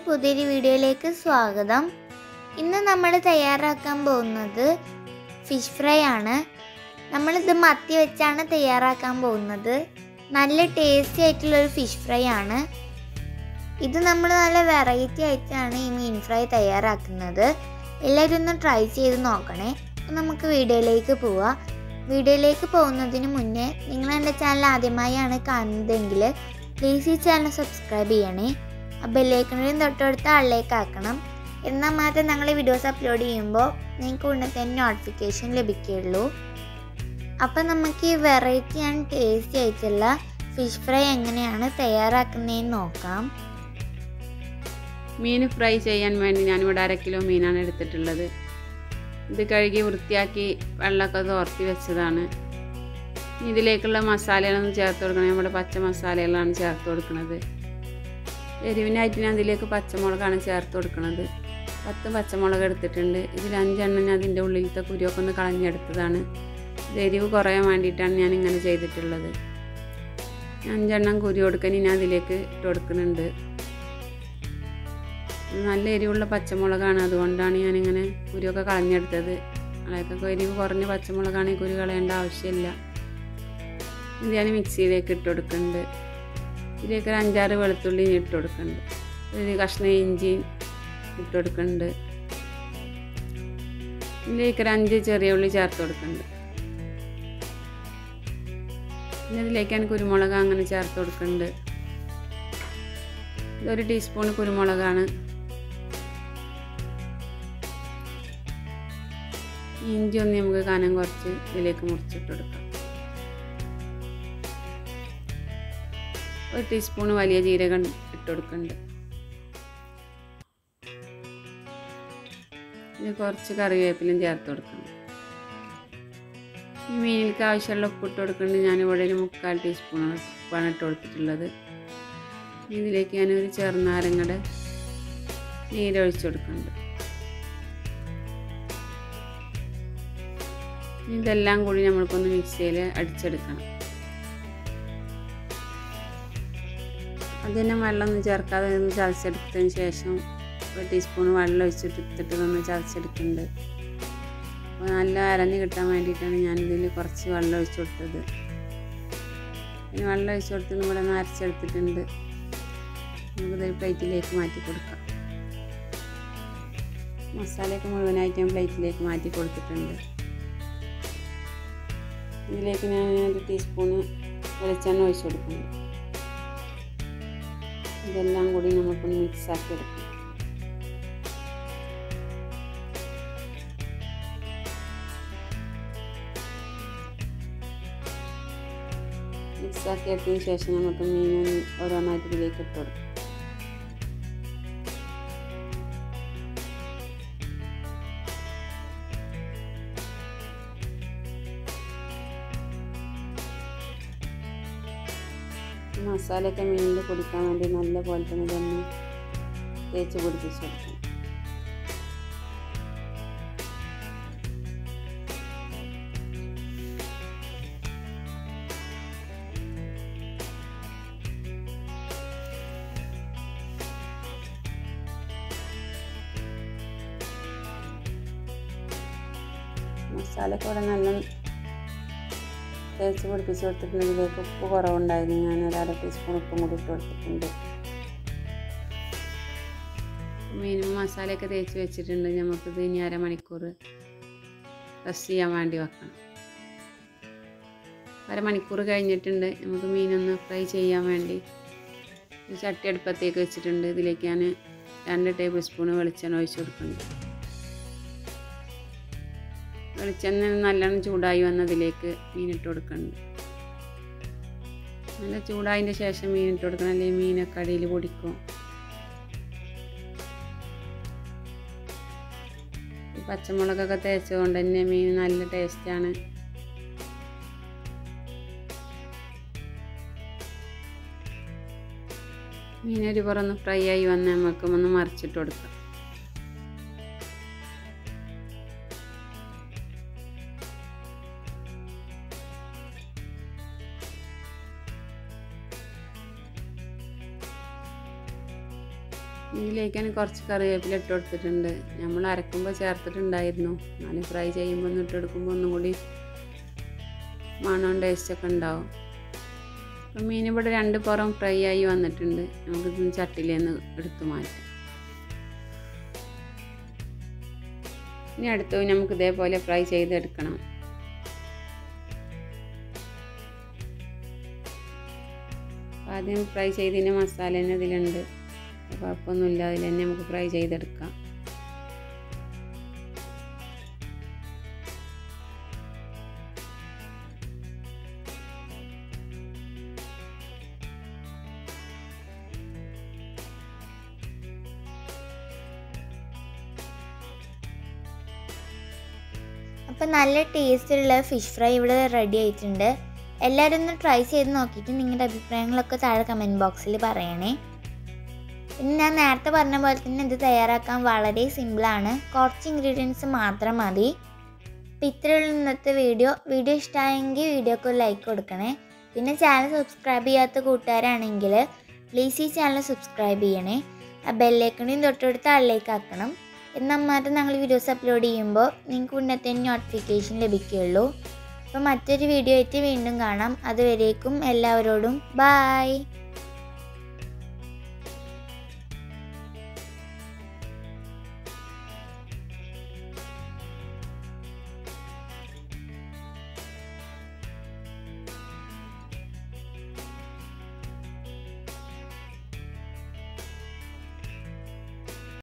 പുതിയൊരു വീഡിയോയിലേക്ക് സ്വാഗതം ഇന്ന് നമ്മൾ തയ്യാറാക്കാൻ പോകുന്നത് ഫിഷ് ഫ്രൈ ആണ് നമ്മളിത് മത്തി വെച്ചാണ് തയ്യാറാക്കാൻ പോകുന്നത് നല്ല ടേസ്റ്റി ആയിട്ടുള്ളൊരു ഫിഷ് ഫ്രൈ ആണ് ഇത് നമ്മൾ നല്ല വെറൈറ്റി ആയിട്ടാണ് ഈ മീൻ ഫ്രൈ തയ്യാറാക്കുന്നത് എല്ലാവരും ഒന്ന് ട്രൈ ചെയ്ത് നോക്കണേ അപ്പോൾ നമുക്ക് വീഡിയോയിലേക്ക് പോവാം വീഡിയോയിലേക്ക് പോകുന്നതിന് മുന്നേ നിങ്ങൾ എൻ്റെ ചാനൽ ആദ്യമായാണ് കാണുന്നതെങ്കിൽ പ്ലീസ് ഈ ചാനൽ സബ്സ്ക്രൈബ് ചെയ്യണേ ആ ബെല്ലൈക്കണിലും തൊട്ടടുത്ത ആളിലേക്ക് ആക്കണം എന്നാൽ മാത്രമേ ഞങ്ങൾ വീഡിയോസ് അപ്ലോഡ് ചെയ്യുമ്പോൾ നിങ്ങൾക്ക് ഉടനെ തന്നെ നോട്ടിഫിക്കേഷൻ ലഭിക്കുകയുള്ളൂ അപ്പം നമുക്ക് ഈ വെറൈറ്റി ആൻഡ് ടേസ്റ്റി ആയിട്ടുള്ള ഫിഷ് ഫ്രൈ എങ്ങനെയാണ് തയ്യാറാക്കുന്നതെന്ന് നോക്കാം മീൻ ഫ്രൈ ചെയ്യാൻ വേണ്ടി ഞാനിവിടെ അര കിലോ മീനാണ് എടുത്തിട്ടുള്ളത് ഇത് കഴുകി വൃത്തിയാക്കി വെള്ളമൊക്കെ തോർത്തി വെച്ചതാണ് ഇതിലേക്കുള്ള മസാലകളൊന്നും ചേർത്ത് കൊടുക്കണം നമ്മുടെ പച്ച മസാലകളാണ് ചേർത്ത് കൊടുക്കുന്നത് എരിവിനായിട്ട് ഞാൻ ഇതിലേക്ക് പച്ചമുളകാണ് ചേർത്ത് കൊടുക്കുന്നത് പത്ത് പച്ചമുളക് എടുത്തിട്ടുണ്ട് ഇതിൽ അഞ്ചെണ്ണം ഞാൻ അതിൻ്റെ ഉള്ളിലത്തെ കുരുവൊക്കെ ഒന്ന് കളഞ്ഞെടുത്തതാണ് ഇത് എരിവ് കുറയാൻ വേണ്ടിയിട്ടാണ് ഞാൻ ഇങ്ങനെ ചെയ്തിട്ടുള്ളത് അഞ്ചെണ്ണം കുരു കൊടുക്കാൻ ഞാൻ അതിലേക്ക് ഇട്ട് കൊടുക്കുന്നുണ്ട് നല്ല എരിവുള്ള പച്ചമുളകാണ് അതുകൊണ്ടാണ് ഞാനിങ്ങനെ കുരുവൊക്കെ കളഞ്ഞെടുത്തത് അതൊക്കെ എരിവ് കുറഞ്ഞ പച്ചമുളകാണെങ്കിൽ കുരു കളയേണ്ട ആവശ്യമില്ല ഇത് ഞാൻ മിക്സിയിലേക്ക് ഇട്ട് കൊടുക്കുന്നുണ്ട് ഇതിലേക്ക് ഒരു അഞ്ചാറ് വെളുത്തുള്ളി ഇട്ട് കൊടുക്കുന്നുണ്ട് ഒരു കഷ്ണം ഇഞ്ചി ഇട്ട് കൊടുക്കുന്നുണ്ട് ഇതിലേക്ക് ഒരു അഞ്ച് ചെറിയ ഉള്ളി ചേർത്ത് കൊടുക്കുന്നുണ്ട് പിന്നെ ഇതിലേക്കാണ് കുരുമുളക് അങ്ങനെ ചേർത്ത് കൊടുക്കുന്നുണ്ട് ഇതൊരു ടീസ്പൂൺ കുരുമുളകാണ് ഇഞ്ചി ഒന്ന് നമുക്ക് കനം കുറച്ച് ഇതിലേക്ക് മുറിച്ചിട്ട് കൊടുക്കാം ഒരു ടീസ്പൂൺ വലിയ ജീരകം ഇട്ട് കൊടുക്കുന്നുണ്ട് ഇത് കുറച്ച് കറിവേപ്പിലും ചേർത്ത് കൊടുക്കണം ഈ മീനിലേക്ക് ആവശ്യമുള്ള ഉപ്പിട്ട് കൊടുക്കുന്നുണ്ട് ഞാനിവിടെ ഒരു മുക്കാൽ ടീസ്പൂൺ ഉപ്പാണ് ഇട്ട് കൊടുത്തിട്ടുള്ളത് ഇതിലേക്ക് ഞാനൊരു ചെറുനാരങ്ങയുടെ നീരൊഴിച്ച് കൊടുക്കുന്നുണ്ട് ഇതെല്ലാം കൂടി നമ്മൾക്കൊന്ന് മിക്സിയിൽ അടിച്ചെടുക്കണം അതിന് വെള്ളമൊന്നും ചേർക്കാതെ ഒന്ന് ചതച്ചെടുത്തതിന് ശേഷം ഒരു ടീസ്പൂൺ വെള്ളം ഒഴിച്ചിട്ട് എടുത്തിട്ട് ഒന്ന് ചതച്ചെടുക്കുന്നുണ്ട് അപ്പോൾ നല്ല അരഞ്ഞ് കിട്ടാൻ വേണ്ടിയിട്ടാണ് ഞാനിതിൽ കുറച്ച് വെള്ളം ഒഴിച്ചു കൊടുത്തത് പിന്നെ വെള്ളം ഒഴിച്ചു കൊടുത്തിട്ട് ഇവിടെ നിന്ന് അരച്ചെടുത്തിട്ടുണ്ട് നമുക്കിതൊരു പ്ലേറ്റിലേക്ക് മാറ്റി കൊടുക്കാം മസാലയൊക്കെ മുഴുവനായിട്ട് ഞാൻ പ്ലേറ്റിലേക്ക് മാറ്റി കൊടുത്തിട്ടുണ്ട് ഇതിലേക്ക് ഞാൻ ഒരു ടീസ്പൂണ് വെളിച്ചെണ്ണ ഒഴിച്ച് കൊടുക്കുന്നു ഇതെല്ലാം കൂടി നമുക്കൊന്ന് മിക്സ് ആക്കി എടുക്കാം മിക്സ് ആക്കി എടുത്തതിന് ശേഷം നമുക്ക് മീൻ ഓരോന്നായിട്ട് ഇതിലേക്ക് ഇട്ട് കൊടുക്കാം മസാലയൊക്കെ മീനിൽ പൊടിക്കാൻ വേണ്ടി നല്ല പോലെ തന്നെ ഇതൊന്ന് തേച്ച് പിടിപ്പിച്ചെടുക്കണം മസാലയൊക്കെ ഇവിടെ നല്ല തേച്ച് പിടിപ്പിച്ച് കൊടുത്തിട്ടുണ്ട് ഇതിലേക്ക് ഉപ്പ് കുറവുണ്ടായിരുന്നു ഞാൻ ഒരു അര ടീസ്പൂൺ ഉപ്പും കൂടി ഇട്ട് കൊടുത്തിട്ടുണ്ട് മീനും മസാലയൊക്കെ തേച്ച് വെച്ചിട്ടുണ്ട് നമുക്കിത് ഇനി അരമണിക്കൂർ റെസ്റ്റ് ചെയ്യാൻ വേണ്ടി വെക്കണം അരമണിക്കൂർ കഴിഞ്ഞിട്ടുണ്ട് നമുക്ക് മീനൊന്ന് ഫ്രൈ ചെയ്യാൻ വേണ്ടി ഒരു ചട്ടി അടുപ്പത്തേക്ക് വെച്ചിട്ടുണ്ട് ഇതിലേക്ക് ഞാൻ രണ്ട് ടേബിൾ സ്പൂൺ വെളിച്ചെണ്ണ ഒഴിച്ച് കൊടുക്കുന്നുണ്ട് വെളിച്ചെണ്ണ നല്ലോണം ചൂടായി വന്നതിലേക്ക് മീനിട്ട് കൊടുക്കുന്നുണ്ട് നല്ല ചൂടായതിൻ്റെ ശേഷം മീനിട്ട് കൊടുക്കണം അല്ലെങ്കിൽ മീനൊക്കെ അടിയിൽ പൊടിക്കും പച്ചമുളകൊക്കെ തേച്ചതുകൊണ്ട് തന്നെ മീൻ നല്ല ടേസ്റ്റാണ് മീനൊരു പുറന്ന് ഫ്രൈ ആയി വന്ന് നമുക്ക് ഒന്ന് മറിച്ചിട്ട് കൊടുക്കാം ഇതിലേക്ക് ഞാൻ കുറച്ച് കറിവേപ്പില ഇട്ട് കൊടുത്തിട്ടുണ്ട് നമ്മൾ അരക്കുമ്പോൾ ചേർത്തിട്ടുണ്ടായിരുന്നു എന്നാലും ഫ്രൈ ചെയ്യുമ്പോൾ ഒന്ന് ഇട്ടെടുക്കുമ്പോൾ ഒന്നും കൂടി മണവും ടേസ്റ്റൊക്കെ ഉണ്ടാവും അപ്പം മീൻ ഇവിടെ രണ്ട് പുറം ഫ്രൈ ആയി വന്നിട്ടുണ്ട് നമുക്കിത് ചട്ടിലേന്ന് എടുത്തു മാറ്റാം ഇനി അടുത്ത് നമുക്ക് ഇതേപോലെ ഫ്രൈ ചെയ്തെടുക്കണം ആദ്യം ഫ്രൈ ചെയ്തതിന് മസാല തന്നെ ഇതിലുണ്ട് കുഴപ്പമൊന്നുമില്ല അതിൽ തന്നെ നമുക്ക് ഫ്രൈ ചെയ്തെടുക്കാം അപ്പം നല്ല ടേസ്റ്റുള്ള ഫിഷ് ഫ്രൈ ഇവിടെ റെഡി ആയിട്ടുണ്ട് എല്ലാവരും ഒന്ന് ട്രൈ ചെയ്ത് നോക്കിയിട്ട് നിങ്ങളുടെ അഭിപ്രായങ്ങളൊക്കെ താഴെ കമൻറ്റ് ബോക്സിൽ പറയണേ പിന്നെ ഞാൻ നേരത്തെ പറഞ്ഞ പോലെ തന്നെ ഇത് തയ്യാറാക്കാൻ വളരെ സിമ്പിളാണ് കുറച്ച് ഇൻഗ്രീഡിയൻസ് മാത്രം മതി അപ്പം ഇത്രയുള്ള ഇന്നത്തെ വീഡിയോ വീഡിയോ ഇഷ്ടമായെങ്കിൽ വീഡിയോക്ക് ഒരു ലൈക്ക് കൊടുക്കണേ പിന്നെ ചാനൽ സബ്സ്ക്രൈബ് ചെയ്യാത്ത കൂട്ടുകാരാണെങ്കിൽ പ്ലീസ് ഈ ചാനൽ സബ്സ്ക്രൈബ് ചെയ്യണേ ആ ബെല്ലൈക്കണിയും തൊട്ടടുത്ത് ആളിലേക്ക് ആക്കണം എന്നാൽ മാത്രം ഞങ്ങൾ വീഡിയോസ് അപ്ലോഡ് ചെയ്യുമ്പോൾ നിങ്ങൾക്ക് ഉടനെ നോട്ടിഫിക്കേഷൻ ലഭിക്കുകയുള്ളൂ അപ്പോൾ മറ്റൊരു വീഡിയോ ആയിട്ട് വീണ്ടും കാണാം അതുവരേക്കും എല്ലാവരോടും ബായ്